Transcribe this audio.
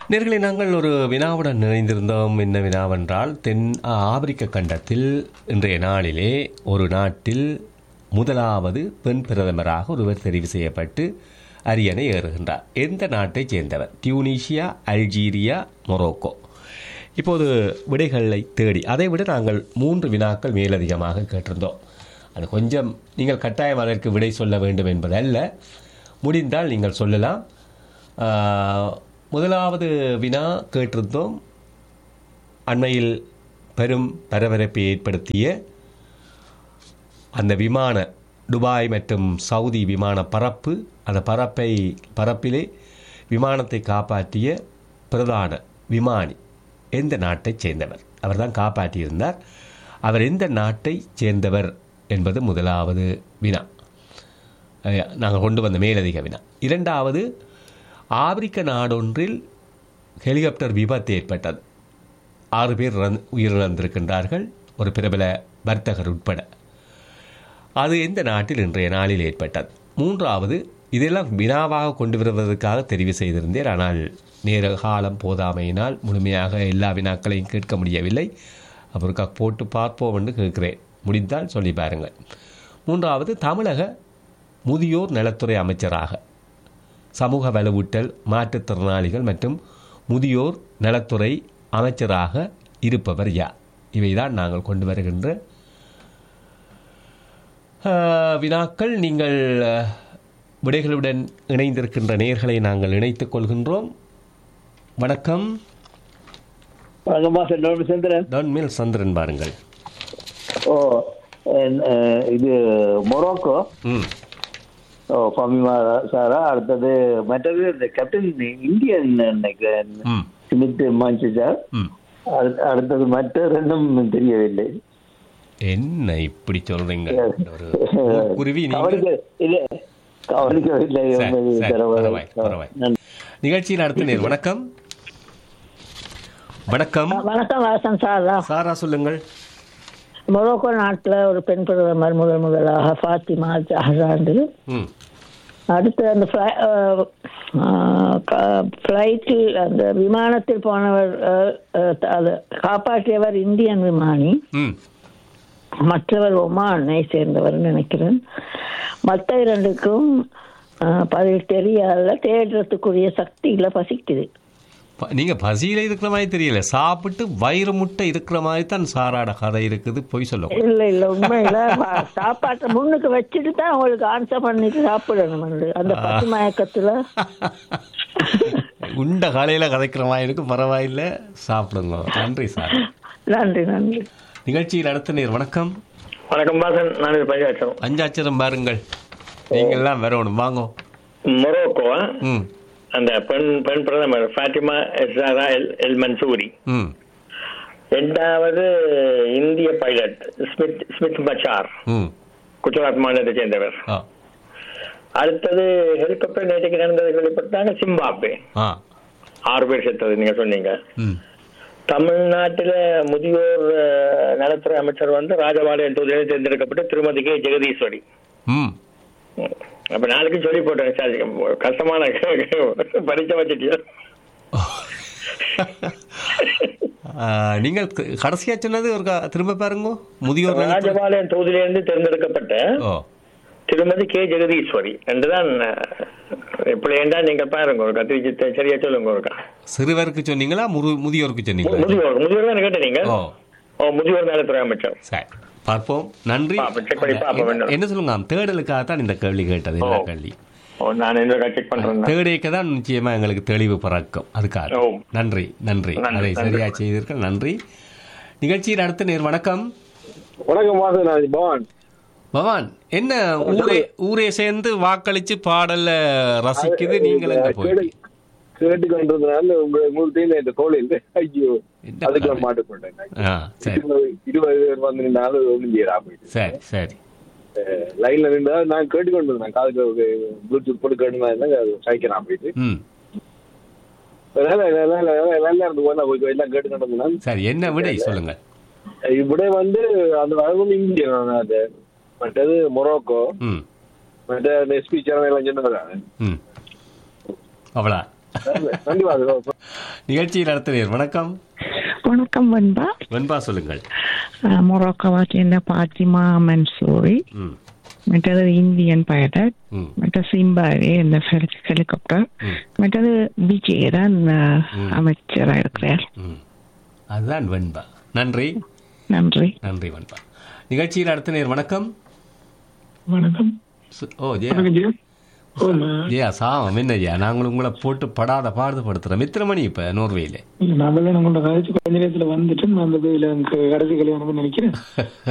நேர்களை நாங்கள் ஒரு வினாவுடன் இணைந்திருந்தோம் என்ன வினாவென்றால் தென் ஆப்பிரிக்க கண்டத்தில் இன்றைய நாளிலே ஒரு நாட்டில் முதலாவது பெண் பிரதமராக ஒருவர் தெரிவு செய்யப்பட்டு அரியணை ஏறுகின்றார் எந்த நாட்டைச் சேர்ந்தவர் டியூனிஷியா அல்ஜீரியா மொரோக்கோ இப்போது விடைகளை தேடி அதை விட நாங்கள் மூன்று வினாக்கள் மேலதிகமாக கேட்டிருந்தோம் அது கொஞ்சம் நீங்கள் கட்டாயம் அதற்கு விடை சொல்ல வேண்டும் என்பதல்ல முடிந்தால் நீங்கள் சொல்லலாம் ஆஹ், முதலாவது வினா கேட்டிருந்தோம் அண்மையில் பெரும் பரபரப்பை ஏற்படுத்திய அந்த விமான துபாய் மற்றும் சவுதி விமான பறப்பு அந்த பறப்பை பறப்பிலே விமானத்தை காப்பாற்றிய பிரதான விமானி எந்த நாட்டைச் சேர்ந்தவர் அவர்தான் காப்பாற்றியிருந்தார் அவர் எந்த நாட்டைச் சேர்ந்தவர் என்பது முதலாவது வினா அஹ், நாங்கள் கொண்டு வந்த மேலதிக வினா இரண்டாவது ஆப்பிரிக்க நாடொன்றில் ஹெலிகாப்டர் விபத்து ஏற்பட்டது ஆறு பேர் இறந்து- உயிரிழந்திருக்கின்றார்கள் ஒரு பிரபல வர்த்தகர் உட்பட அது எந்த நாட்டில் இன்றைய நாளில் ஏற்பட்டது மூன்றாவது இதெல்லாம் வினாவாக கொண்டு வருவதற்காக தெரிவு செய்திருந்தேன் ஆனால் நேர காலம் போதாமையினால் முழுமையாக எல்லா வினாக்களையும் கேட்க முடியவில்லை அப்புறம் போட்டு பார்ப்போம் என்று கேட்கிறேன் முடிந்தால் சொல்லி பாருங்கள் மூன்றாவது தமிழக முதியோர் நலத்துறை அமைச்சராக சமூக வலுவூட்டல் மாற்றுத்திறனாளிகள் மற்றும் முதியோர் நலத்துறை அமைச்சராக இருப்பவர் யார் இவைதான் நாங்கள் கொண்டு வருகின்ற ஆஹ், வினாக்கள் நீங்கள் ஆஹ், விடைகளுடன் இணைந்திருக்கின்ற நேர்களை நாங்கள் இணைத்துக் கொள்கின்றோம் வணக்கம் வணக்கம்மா செல்வம் சந்திரன் டான் மில் சந்திரன் பாருங்கள் ஓ என், அஹ், இது மொரோக்கோ ம் ஓ ஃபமிமா சாரா அடுத்தது மற்றது இந்த கேப்டன் இந்தியன் நினைக்கிறேன் ம் ஸ்மித் மான்செஸ்டர் ம் அடுத்த- அடுத்தது மற்ற ரெண்டும் தெரியவில்லை என்ன இப்படி சொல்றீங்க ஒரு குருவி நீங்கள் கவனிக்க இல்ல கவனிக்கவில்லை சரி, என்பது சரி, தரவு. பரவாயில்லை, பரவாயில்லை. நன்றி. நிகழ்ச்சியில் அடுத்த நேர் வணக்கம் வணக்கம் வணக்கம் வாசன் சாரா சாரா சொல்லுங்கள் மொரோக்கோ நாட்டில் ஒரு பெண் பிரதமர் முதல் முதலாக ஃபாத்திமா ஜஹராண்டு ம் அடுத்து அந்த ஃப்ளைட்டில் அந்த விமானத்தில் போனவர் அஹ், அஹ், அது காப்பாற்றியவர் இந்தியன் விமானி ம் மற்றவர் ஒமானை சேர்ந்தவர் நினைக்கிறேன் மற்ற இரண்டுக்கும் அஹ், பதில் தெரியாத தேடுறதுக்குரிய சக்தி இல்லை பசிக்குது ப- நீங்க பசியில இருக்கிற மாதிரி தெரியல சாப்பிட்டு வயிறு முட்டை இருக்கிற மாதிரி தான் சாராட கதை இருக்குது பொய் சொல்ல இல்ல இல்ல உண்மையில வ- சாப்பாட்டை முன்னுக்கு வச்சுட்டு தான் உங்களுக்கு ஆன்சர் பண்ணிட்டு சாப்பிடணும் வந்து. அந்த பசி மயக்கத்துல உண்ட காலையில கதைக்கிற மாதிரி இருக்கு பரவாயில்ல சாப்பிடுங்க நன்றி சார் நன்றி நன்றி நிகழ்ச்சியில் அடுத்த நேர் வணக்கம் வணக்கம் பாசன் நான் இது பஞ்சாட்சம் அஞ்சாச்சரம் பாருங்கள் நீங்கள்லாம் வரணும் வாங்கோ மொரோக்கோ ம் அந்த பெண் பெண் பிரதமர் Fatima Esrara El El Mansouri ம் இரண்டாவது இந்திய பைலட் ஸ்மித் ஸ்மித் மச்சார் ம் குஜராத் மாநிலத்தை சேர்ந்தவர் ஆ அடுத்தது ஹெலிகாப்டர் நேற்றுக்கு நடந்தது கேள்விப்பட்டாங்க சிம்பாப்வே ஆ ஆறு பேர் செத்தது நீங்க சொன்னீங்க ம் தமிழ்நாட்டில முதியோர் அஹ், நலத்துறை அமைச்சர் வந்து ராஜபாளையம் தொகுதியில் தேர்ந்தெடுக்கப்பட்ட திருமதி கே ஜெகதீஸ்வரி ம் அப்ப நாளைக்கு சொல்லி போட்டேன் சார் கஷ்டமான பரிச்சை வச்சுட்டியா ஆ, நீங்கள் க- கடைசியா சொன்னது ஒரு க- திரும்ப பாருங்க முதியோர் நலத்துறை- ராஜபாளையம் தொகுதியிலிருந்து தேர்ந்தெடுக்கப்பட்ட ஓ திருமதி கே ஜெகதீஸ்வரி என்றுதான் இப்படி என்றால் நீங்க பாருங்க ஒரு கத்திரிச்சு சரியா சொல்லுங்க ஒருக்கா சிறுவருக்கு சொன்னீங்களா முரு முதியோருக்கு மு- சொன்னீங்களா முதியோர் முதியோர் தான் கேட்ட நீங்க ஓ ஓ முதியோர் நலத்துறை அமைச்சர் சரி பார்ப்போம் நன்றி பார்ப்போம், check பண்ணி பார்ப்போம் என்ன- என்ன சொல்லுங்க தேடலுக்காக தான் இந்த கேள்வி கேட்டது எல்லா ஓ. கேள்வி ஓ நான் இந்த செக் பண்றேன் தேடிக்க தான் நிச்சயமா எங்களுக்கு தெளிவு பிறக்கும் அதுக்காக ஓ. நன்றி நன்றி நன்றி, அதை நன்றி. சரியா செய்தீர்கள் நன்றி நிகழ்ச்சியில் அடுத்த நேர் வணக்கம் வணக்கம் வாசன் நான் பவான் பவான் என்ன ஊரே ஊரே சேர்ந்து வாக்களிச்சு பாடல்ல ரசிக்குது நீங்கள் எங்க போய் கேட்டு கொண்டிருந்தனால உங்களுக்கு உங்களுக்கு தெரியும் இந்த கோழில் ஐயோ என்ன அதுக்கு கதை? மாட்டு போட்டேன் ஆ சரி இருபது இருபது பேர் வந்து நின்னாலும் ஒன்றும் செய்யறா போயிட்டு சரி சரி லைன்ல நின்றா நான் கேட்டு கொண்டு இருந்தேன் காதுக்கு ப்ளூடூத் போட்டு கேட்டு சைக்கிறான் போயிட்டு ம் நல்லா நல்லா நல்லா நல்லா இருந்து போனா போய் எல்லாம் கேட்டு கொண்டு இருந்தேன் சரி என்ன விடை சொல்லுங்க இவ்விட வந்து அந்த வரவும் இந்திய அது மற்றது மொரோக்கோ ம் மற்ற எஸ்பி சேனல் எல்லாம் சொன்னது ம் அவ்வளோ நன்றி வாசன் நிகழ்ச்சியில் அடுத்த நேர் வணக்கம் வணக்கம் வெண்பா வெண்பா சொல்லுங்கள் அஹ், மொரோக்கோவா சேர்ந்த பாத்திமா மன்சூரி ம் மற்றது இந்தியன் பைலட் ம் மற்ற சிம்பாவே இந்த ஹெலிகாப்டர் மற்றது விஜய் தான் அஹ், அமைச்சராக இருக்கிறார் ம் அதுதான் வெண்பா நன்றி நன்றி நன்றி வெண்பா நிகழ்ச்சியில் அடுத்த நேர் வணக்கம் வணக்கம் சு- ஓ ஜெயா வணக்கம் ஜெயா ஓமா ஜெயா சாமம் என்ன ஜெயா நாங்கள் உங்களை போட்டு படாத பாடுபடுத்துறோம் எத்தனை மணி இப்போ நோர்வேயில் நான் வெள்ளம் உங்களோட கழிச்சு கொஞ்ச நேரத்துல வந்துட்டு நான் அந்த கடைசி கல்யாணம் நினைக்கிறேன்